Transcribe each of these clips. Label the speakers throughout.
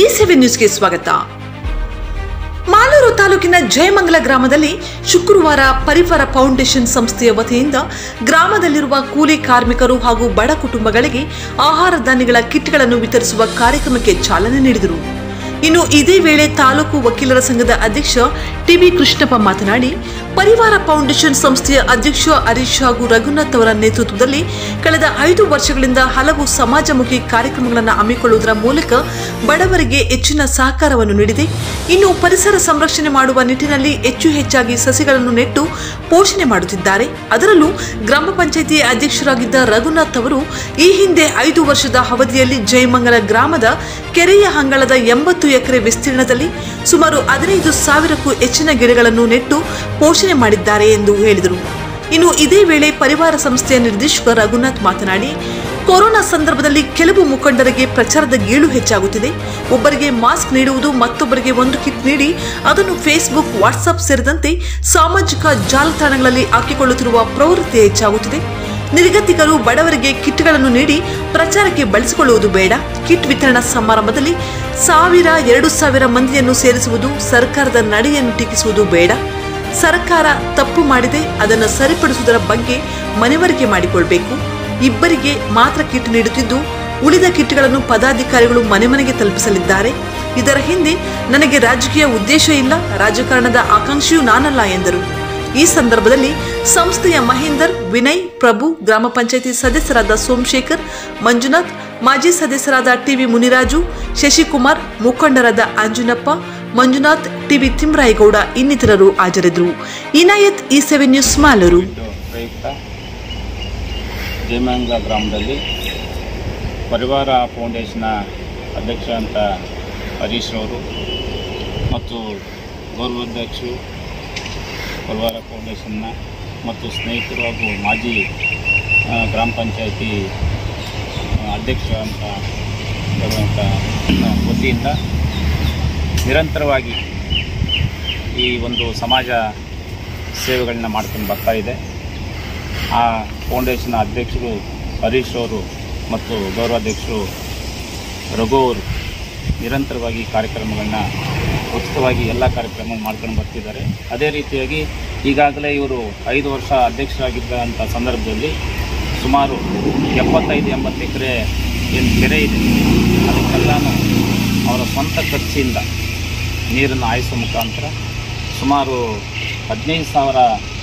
Speaker 1: ಈ ಸೆವೆನ್ ನ್ಯೂಸ್ಗೆ ಸ್ವಾಗತ ಮಾಲೂರು ತಾಲೂಕಿನ ಜಯಮಂಗಲ ಗ್ರಾಮದಲ್ಲಿ ಶುಕ್ರವಾರ ಪರಿವಾರ ಫೌಂಡೇಶನ್ ಸಂಸ್ಥೆಯ ವತಿಯಿಂದ ಗ್ರಾಮದಲ್ಲಿರುವ ಕೂಲಿ ಕಾರ್ಮಿಕರು ಹಾಗೂ ಬಡ ಕುಟುಂಬಗಳಿಗೆ ಆಹಾರ ಧಾನ್ಯಗಳ ಕಿಟ್ಗಳನ್ನು ವಿತರಿಸುವ ಕಾರ್ಯಕ್ರಮಕ್ಕೆ ಚಾಲನೆ ನೀಡಿದರು ಇನ್ನು ಇದೇ ವೇಳೆ ತಾಲೂಕು ವಕೀಲರ ಸಂಘದ ಅಧ್ಯಕ್ಷ ಟಿಬಿ ಕೃಷ್ಣಪ್ಪ ಮಾತನಾಡಿ ಪರಿವಾರ ಫೌಂಡೇಶನ್ ಸಂಸ್ಥೆಯ ಅಧ್ಯಕ್ಷ ಹರೀಶ್ ಹಾಗೂ ರಘುನಾಥ್ ಅವರ ನೇತೃತ್ವದಲ್ಲಿ ಕಳೆದ ಐದು ವರ್ಷಗಳಿಂದ ಹಲವು ಸಮಾಜಮುಖಿ ಕಾರ್ಯಕ್ರಮಗಳನ್ನು ಹಮ್ಮಿಕೊಳ್ಳುವುದರ ಮೂಲಕ ಬಡವರಿಗೆ ಹೆಚ್ಚಿನ ಸಹಕಾರವನ್ನು ನೀಡಿದೆ ಇನ್ನು ಪರಿಸರ ಸಂರಕ್ಷಣೆ ಮಾಡುವ ನಿಟ್ಟಿನಲ್ಲಿ ಹೆಚ್ಚು ಹೆಚ್ಚಾಗಿ ಸಸಿಗಳನ್ನು ನೆಟ್ಟು ಪೋಷಣೆ ಮಾಡುತ್ತಿದ್ದಾರೆ ಅದರಲ್ಲೂ ಗ್ರಾಮ ಪಂಚಾಯಿತಿ ಅಧ್ಯಕ್ಷರಾಗಿದ್ದ ರಘುನಾಥ್ ಅವರು ಈ ಹಿಂದೆ ಐದು ವರ್ಷದ ಅವಧಿಯಲ್ಲಿ ಜಯಮಂಗಲ ಗ್ರಾಮದ ಕೆರೆಯ ಹಂಗಳದ ಎಂಬತ್ತು ಎಕರೆ ವಿಸ್ತೀರ್ಣದಲ್ಲಿ ಸುಮಾರು ಹದಿನೈದು ಸಾವಿರಕ್ಕೂ ಹೆಚ್ಚಿನ ಗಿಡಗಳನ್ನು ನೆಟ್ಟು ಪೋಷಣೆ ಮಾಡಿದ್ದಾರೆ ಎಂದು ಹೇಳಿದರು ಇನ್ನು ಇದೇ ವೇಳೆ ಪರಿವಾರ ಸಂಸ್ಥೆಯ ನಿರ್ದೇಶಕ ರಘುನಾಥ್ ಮಾತನಾಡಿ ಕೊರೋನಾ ಸಂದರ್ಭದಲ್ಲಿ ಕೆಲವು ಮುಖಂಡರಿಗೆ ಪ್ರಚಾರದ ಗೀಳು ಹೆಚ್ಚಾಗುತ್ತಿದೆ ಒಬ್ಬರಿಗೆ ಮಾಸ್ಕ್ ನೀಡುವುದು ಮತ್ತೊಬ್ಬರಿಗೆ ಒಂದು ಕಿಟ್ ನೀಡಿ ಅದನ್ನು ಫೇಸ್ಬುಕ್ ವಾಟ್ಸ್ಆಪ್ ಸೇರಿದಂತೆ ಸಾಮಾಜಿಕ ಜಾಲತಾಣಗಳಲ್ಲಿ ಹಾಕಿಕೊಳ್ಳುತ್ತಿರುವ ಪ್ರವೃತ್ತಿ ಹೆಚ್ಚಾಗುತ್ತಿದೆ ನಿರ್ಗತಿಕರು ಬಡವರಿಗೆ ಕಿಟ್ಗಳನ್ನು ನೀಡಿ ಪ್ರಚಾರಕ್ಕೆ ಬಳಸಿಕೊಳ್ಳುವುದು ಬೇಡ ಕಿಟ್ ವಿತರಣಾ ಸಮಾರಂಭದಲ್ಲಿ ಸಾವಿರ ಎರಡು ಸಾವಿರ ಮಂದಿಯನ್ನು ಸೇರಿಸುವುದು ಸರ್ಕಾರದ ನಡೆಯನ್ನು ಟೀಕಿಸುವುದು ಬೇಡ ಸರ್ಕಾರ ತಪ್ಪು ಮಾಡಿದೆ ಅದನ್ನು ಸರಿಪಡಿಸುವುದರ ಬಗ್ಗೆ ಮನವರಿಕೆ ಮಾಡಿಕೊಳ್ಬೇಕು ಇಬ್ಬರಿಗೆ ಮಾತ್ರ ಕಿಟ್ ನೀಡುತ್ತಿದ್ದು ಉಳಿದ ಕಿಟ್ಗಳನ್ನು ಪದಾಧಿಕಾರಿಗಳು ಮನೆ ಮನೆಗೆ ತಲುಪಿಸಲಿದ್ದಾರೆ ಇದರ ಹಿಂದೆ ನನಗೆ ರಾಜಕೀಯ ಉದ್ದೇಶ ಇಲ್ಲ ರಾಜಕಾರಣದ ಆಕಾಂಕ್ಷಿಯೂ ನಾನಲ್ಲ ಎಂದರು ಈ ಸಂದರ್ಭದಲ್ಲಿ ಸಂಸ್ಥೆಯ ಮಹೇಂದರ್ ವಿನಯ್ ಪ್ರಭು ಗ್ರಾಮ ಪಂಚಾಯಿತಿ ಸದಸ್ಯರಾದ ಸೋಮಶೇಖರ್ ಮಂಜುನಾಥ್ ಮಾಜಿ ಸದಸ್ಯರಾದ ಟಿವಿ ಮುನಿರಾಜು ಶಶಿಕುಮಾರ್ ಮುಖಂಡರಾದ ಅಂಜನಪ್ಪ ಮಂಜುನಾಥ್ ಟಿವಿ ತಿಮ್ರಾಯಗೌಡ ಇನ್ನಿತರರು ಹಾಜರಿದ್ದರು ಇನಾಯತ್ ಈ ಸೆವೆನ್ ನ್ಯೂಸ್ ಮಾಲೂರು
Speaker 2: ಇದು ಪ್ರಯುಕ್ತ ಜಯಮಂಗ ಗ್ರಾಮದಲ್ಲಿ ಪರಿವಾರ ಫೌಂಡೇಶನ್ನ ಅಧ್ಯಕ್ಷ ಅಂತ ಹರೀಶ್ ಅವರು ಮತ್ತು ಗೌರವಾಧ್ಯಕ್ಷರು ಪರಿವಾರ ಫೌಂಡೇಶನ್ನ ಮತ್ತು ಸ್ನೇಹಿತರು ಹಾಗೂ ಮಾಜಿ ಆ, ಗ್ರಾಮ ಪಂಚಾಯತಿ ಅಧ್ಯಕ್ಷ ಅಂತ ಹೇಳುವಂಥ ವತಿಯಿಂದ ನಿರಂತರವಾಗಿ ಈ ಒಂದು ಸಮಾಜ ಸೇವೆಗಳನ್ನ ಮಾಡ್ಕೊಂಡು ಬರ್ತಾ ಇದೆ ಆ ಫೌಂಡೇಶನ್ ಅಧ್ಯಕ್ಷರು ಹರೀಶ್ ಅವರು ಮತ್ತು ಗೌರವಾಧ್ಯಕ್ಷರು ರಘು ಅವರು ನಿರಂತರವಾಗಿ ಈ ಕಾರ್ಯಕ್ರಮಗಳನ್ನ ಉಚಿತವಾಗಿ ಎಲ್ಲ ಕಾರ್ಯಕ್ರಮ ಮಾಡ್ಕೊಂಡು ಬರ್ತಿದ್ದಾರೆ ಅದೇ ರೀತಿಯಾಗಿ ಈಗಾಗಲೇ ಇವರು ಐದು ವರ್ಷ ಅಧ್ಯಕ್ಷರಾಗಿದ್ದಂಥ ಸಂದರ್ಭದಲ್ಲಿ ಸುಮಾರು ಎಪ್ಪತ್ತೈದು ಎಂಬತ್ತು ಎಕರೆ ಏನು ಕೆರೆ ಇದೆ ಅದಕ್ಕೆಲ್ಲನೂ ಅವರ ಸ್ವಂತ ಖರ್ಚಿಂದ ನೀರನ್ನು ಹಾಯಿಸೋ ಮುಖಾಂತರ ಸುಮಾರು ಹದಿನೈದು ಸಾವಿರ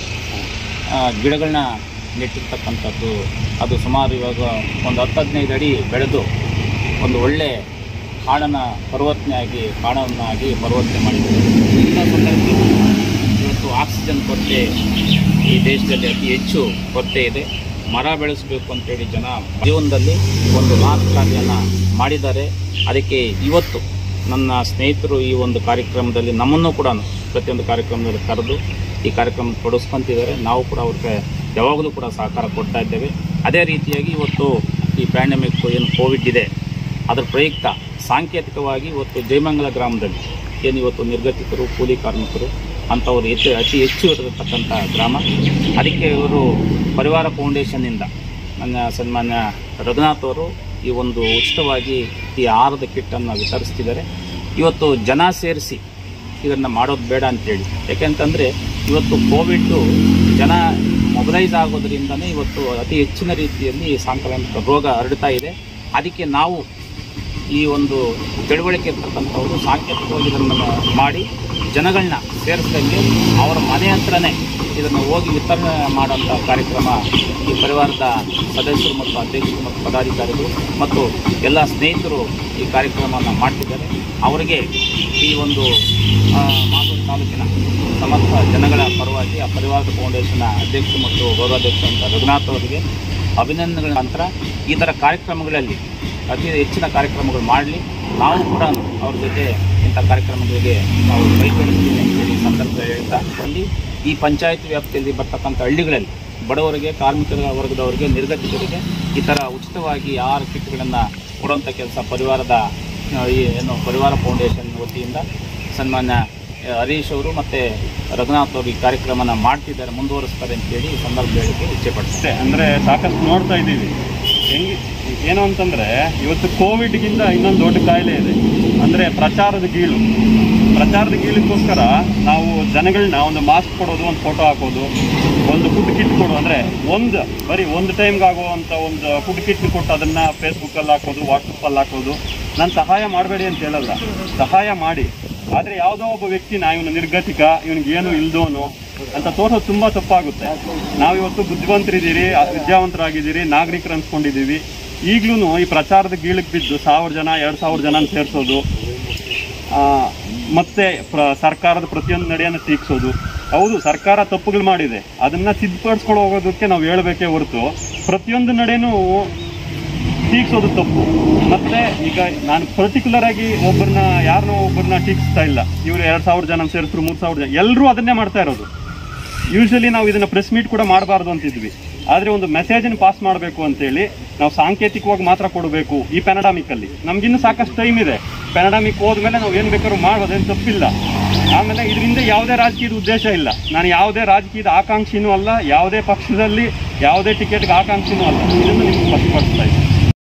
Speaker 2: ಆ, ಗಿಡಗಳನ್ನ ನೆಟ್ಟಿರ್ತಕ್ಕಂಥದ್ದು ಅದು ಸುಮಾರು ಇವಾಗ ಒಂದು ಹತ್ತು ಹದಿನೈದು ಅಡಿ ಬೆಳೆದು ಒಂದು ಒಳ್ಳೆ ಕಾಡನ್ನು ಪರಿವರ್ತನೆಯಾಗಿ ಕಾಡನ್ನಾಗಿ ಪರಿವರ್ತನೆ ಮಾಡಿದ್ದಾರೆ ಇಂಥ ಸಂದರ್ಭದಲ್ಲಿ ಇವತ್ತು ಆಕ್ಸಿಜನ್ ಕೊರತೆ ಈ ದೇಶದಲ್ಲಿ ಅತಿ ಹೆಚ್ಚು ಕೊರತೆ ಇದೆ ಮರ ಬೆಳೆಸಬೇಕು ಅಂತೇಳಿ ಜನ ಜೀವನದಲ್ಲಿ ಒಂದು ನಾಲ್ಕು ಕಾರ್ಯನ ಮಾಡಿದ್ದಾರೆ ಅದಕ್ಕೆ ಇವತ್ತು ನನ್ನ ಸ್ನೇಹಿತರು ಈ ಒಂದು ಕಾರ್ಯಕ್ರಮದಲ್ಲಿ ನಮ್ಮನ್ನು ಕೂಡ ಪ್ರತಿಯೊಂದು ಕಾರ್ಯಕ್ರಮದಲ್ಲಿ ಕರೆದು ಈ ಕಾರ್ಯಕ್ರಮ ತೊಡಗಿಸ್ಕೊಂತಿದ್ದಾರೆ ನಾವು ಕೂಡ ಅವ್ರಿಗೆ ಯಾವಾಗಲೂ ಕೂಡ ಸಹಕಾರ ಕೊಡ್ತಾ ಇದ್ದೇವೆ ಅದೇ ರೀತಿಯಾಗಿ ಇವತ್ತು ಈ ಪ್ಯಾಂಡಮಿಕ್ ಏನು ಕೋವಿಡ್ ಇದೆ ಅದರ ಪ್ರಯುಕ್ತ ಸಾಂಕೇತಿಕವಾಗಿ ಇವತ್ತು ಜಯಮಂಗಲ ಗ್ರಾಮದಲ್ಲಿ ಏನು ಇವತ್ತು ನಿರ್ಗತಿಕರು ಕೂಲಿ ಕಾರ್ಮಿಕರು ಅಂಥವ್ರು ಹೆಚ್ಚು ಅತಿ ಹೆಚ್ಚು ಇರತಕ್ಕಂಥ ಗ್ರಾಮ ಅದಕ್ಕೆ ಇವರು ಪರಿವಾರ ಫೌಂಡೇಶನ್ನಿಂದ ನನ್ನ ಸನ್ಮಾನ್ಯ ರಘುನಾಥ್ ಅವರು ಈ ಒಂದು ಉಚಿತವಾಗಿ ಈ ಆಹಾರದ ಕಿಟ್ಟನ್ನು ವಿತರಿಸ್ತಿದ್ದಾರೆ ಇವತ್ತು ಜನ ಸೇರಿಸಿ ಇದನ್ನು ಮಾಡೋದು ಬೇಡ ಅಂತೇಳಿ ಯಾಕೆಂತಂದರೆ ಇವತ್ತು ಕೋವಿಡ್ಡು ಜನ ಮೊಬಲೈಸ್ ಆಗೋದ್ರಿಂದನೇ ಇವತ್ತು ಅತಿ ಹೆಚ್ಚಿನ ರೀತಿಯಲ್ಲಿ ಸಾಂಕ್ರಾಮಿಕ ರೋಗ ಹರಡ್ತಾ ಇದೆ ಅದಕ್ಕೆ ನಾವು ಈ ಒಂದು ತಿಳುವಳಿಕೆ ಇರ್ತಕ್ಕಂಥವ್ರು ಸಾಂಕೇತಿಕವಾಗಿ ಇದನ್ನು ಮಾಡಿ ಜನಗಳನ್ನ ಸೇರಿಸ್ದಂಗೆ ಅವರ ಮನೆ ಹತ್ರನೇ ಇದನ್ನು ಹೋಗಿ ವಿತರಣೆ ಮಾಡೋಂಥ ಕಾರ್ಯಕ್ರಮ ಈ ಪರಿವಾರದ ಸದಸ್ಯರು ಮತ್ತು ಅಧ್ಯಕ್ಷರು ಮತ್ತು ಪದಾಧಿಕಾರಿಗಳು ಮತ್ತು ಎಲ್ಲ ಸ್ನೇಹಿತರು ಈ ಕಾರ್ಯಕ್ರಮವನ್ನು ಮಾಡ್ತಿದ್ದಾರೆ ಅವರಿಗೆ ಈ ಒಂದು ಆ, ಮಾಗೂರು ತಾಲೂಕಿನ ಸಮಸ್ತ ಜನಗಳ ಪರವಾಗಿ ಆ ಪರಿವಾರದ ಫೌಂಡೇಶನ್ನ ಅಧ್ಯಕ್ಷರು ಮತ್ತು ಗೌರವಾಧ್ಯಕ್ಷ ಅಂತ ರಘುನಾಥ್ ಅವರಿಗೆ ಅಭಿನಂದನೆಗಳ ನಂತರ ಈ ಥರ ಕಾರ್ಯಕ್ರಮಗಳಲ್ಲಿ ಅತಿ ಹೆಚ್ಚಿನ ಕಾರ್ಯಕ್ರಮಗಳು ಮಾಡಲಿ ನಾವು ಕೂಡ ಅವ್ರ ಜೊತೆ ಇಂಥ ಕಾರ್ಯಕ್ರಮಗಳಿಗೆ ನಾವು ಕೈಗೊಳ್ಳುತ್ತೀವಿ ಅಂತೇಳಿ ಈ ಸಂದರ್ಭದಲ್ಲಿ ಹೇಳ್ತಾ ಅಲ್ಲಿ ಈ ಪಂಚಾಯತ್ ವ್ಯಾಪ್ತಿಯಲ್ಲಿ ಬರ್ತಕ್ಕಂಥ ಹಳ್ಳಿಗಳಲ್ಲಿ ಬಡವರಿಗೆ ಕಾರ್ಮಿಕರ ವರ್ಗದವರಿಗೆ ನಿರ್ಗತಿಕರಿಗೆ ಈ ಥರ ಉಚಿತವಾಗಿ ಆಹಾರ ಕಿಟ್ಗಳನ್ನು ಕೊಡುವಂಥ ಕೆಲಸ ಪರಿವಾರದ ಆ, ಈ ಏನು ಪರಿವಾರ ಫೌಂಡೇಶನ್ ವತಿಯಿಂದ ಸನ್ಮಾನ್ಯ ಆ, ಹರೀಶ್ ಅವರು ಮತ್ತು ರಘುನಾಥ್ ಅವರು ಈ ಕಾರ್ಯಕ್ರಮನ ಮಾಡ್ತಿದ್ದಾರೆ ಮುಂದುವರಿಸ್ತಾರೆ ಅಂತೇಳಿ ಈ ಸಂದರ್ಭ ಹೇಳಿಕ್ಕೆ ಇಚ್ಛೆ ಪಡ್ತಾರೆ
Speaker 3: ಅಷ್ಟೇ ಅಂದರೆ ಸಾಕಷ್ಟು ನೋಡ್ತಾ ಇದ್ದೀವಿ ಹೆಂಗೆ ಏನು ಅಂತಂದ್ರೆ ಇವತ್ತು ಕೋವಿಡ್ಗಿಂತ ಇನ್ನೊಂದು ದೊಡ್ಡ ಕಾಯಿಲೆ ಇದೆ ಅಂದ್ರೆ ಪ್ರಚಾರದ ಗೀಳು ಪ್ರಚಾರದ ಗೀಳಕ್ಕೋಸ್ಕರ ನಾವು ಜನಗಳನ್ನ ಒಂದು ಮಾಸ್ಕ್ ಕೊಡೋದು ಒಂದು ಫೋಟೋ ಹಾಕೋದು ಒಂದು ಫುಡ್ ಕಿಟ್ ಕೊಡು ಅಂದ್ರೆ ಒಂದು ಬರೀ ಒಂದು ಟೈಮ್ಗೆ ಆಗುವಂತ ಒಂದು ಫುಡ್ ಕಿಟ್ ಕೊಟ್ಟು ಅದನ್ನ ಫೇಸ್ಬುಕ್ಕಲ್ಲಿ ಹಾಕೋದು ವಾಟ್ಸಪ್ಪಲ್ಲಿ ಹಾಕೋದು ನಾನು ಸಹಾಯ ಮಾಡಬೇಡಿ ಅಂತ ಹೇಳಲ್ಲ ಸಹಾಯ ಮಾಡಿ ಆದ್ರೆ ಯಾವುದೋ ಒಬ್ಬ ವ್ಯಕ್ತಿನ ಇವನು ನಿರ್ಗತಿಕ ಇವನಿಗೆ ಏನು ಇಲ್ದೋನು ಅಂತ ತೋರ್ಸೋದು ತುಂಬಾ ತಪ್ಪಾಗುತ್ತೆ ನಾವಿವತ್ತು ಬುದ್ಧಿವಂತರಿದ್ದೀರಿ ವಿದ್ಯಾವಂತರಾಗಿದ್ದೀರಿ ನಾಗರಿಕರು ಅನ್ಸ್ಕೊಂಡಿದ್ದೀವಿ ಈಗ್ಲೂ ಈ ಪ್ರಚಾರದ ಗೀಳಕ್ಕೆ ಬಿದ್ದು ಸಾವಿರ ಜನ ಎರಡು ಸಾವಿರ ಜನ ಸೇರಿಸೋದು ಮತ್ತೆ ಪ್ರ ಸರ್ಕಾರದ ಪ್ರತಿಯೊಂದು ನಡೆಯನ್ನು ಟೀಕಿಸೋದು ಹೌದು ಸರ್ಕಾರ ತಪ್ಪುಗಳು ಮಾಡಿದೆ ಅದನ್ನ ಸಿದ್ಧಪಡಿಸ್ಕೊಂಡು ಹೋಗೋದಕ್ಕೆ ನಾವು ಹೇಳ್ಬೇಕೇ ಹೊರತು ಪ್ರತಿಯೊಂದು ನಡೆನೂ ಟೀಕ್ಸೋದು ತಪ್ಪು ಮತ್ತೆ ಈಗ ನಾನು ಪರ್ಟಿಕ್ಯುಲರ್ ಆಗಿ ಒಬ್ಬರನ್ನ ಯಾರನ್ನೋ ಒಬ್ಬರನ್ನ ಟೀಕಿಸ್ತಾ ಇಲ್ಲ ಇವರು ಎರಡು ಸಾವಿರ ಜನ ಸೇರಿಸ್ರು ಮೂರು ಸಾವಿರ ಜನ ಎಲ್ಲರೂ ಅದನ್ನೇ ಮಾಡ್ತಾ ಇರೋದು ಯೂಶಲಿ ನಾವು ಇದನ್ನ ಪ್ರೆಸ್ ಮೀಟ್ ಕೂಡ ಮಾಡಬಾರ್ದು ಅಂತಿದ್ವಿ ಆದ್ರೆ ಒಂದು ಮೆಸೇಜನ್ನು ಪಾಸ್ ಮಾಡಬೇಕು ಅಂತೇಳಿ ನಾವು ಸಾಂಕೇತಿಕವಾಗಿ ಮಾತ್ರ ಕೊಡಬೇಕು ಈ ಪ್ಯಾನಡಾಮಿಕ್ ಅಲ್ಲಿ ನಮ್ಗಿನ್ನೂ ಸಾಕಷ್ಟು ಟೈಮ್ ಇದೆ ಪ್ಯಾನಡಾಮಿಕ್ ಹೋದ್ಮೇಲೆ ನಾವು ಏನು ಬೇಕಾದ್ರೂ ಮಾಡ್ಬೋದು ಏನು ತಪ್ಪಿಲ್ಲ ಆಮೇಲೆ ಇದರಿಂದ ಯಾವುದೇ ರಾಜಕೀಯದ ಉದ್ದೇಶ ಇಲ್ಲ ನಾನು ಯಾವುದೇ ರಾಜಕೀಯದ ಆಕಾಂಕ್ಷಿನೂ ಅಲ್ಲ ಯಾವುದೇ ಪಕ್ಷದಲ್ಲಿ ಯಾವುದೇ ಟಿಕೆಟ್ಗೆ ಆಕಾಂಕ್ಷಿನೂ ಅಲ್ಲ ಇದನ್ನು ನಿಮ್ಗೆ ಸ್ಪಷ್ಟಪಡಿಸ್ತಾ ಇದ್ದೀನಿ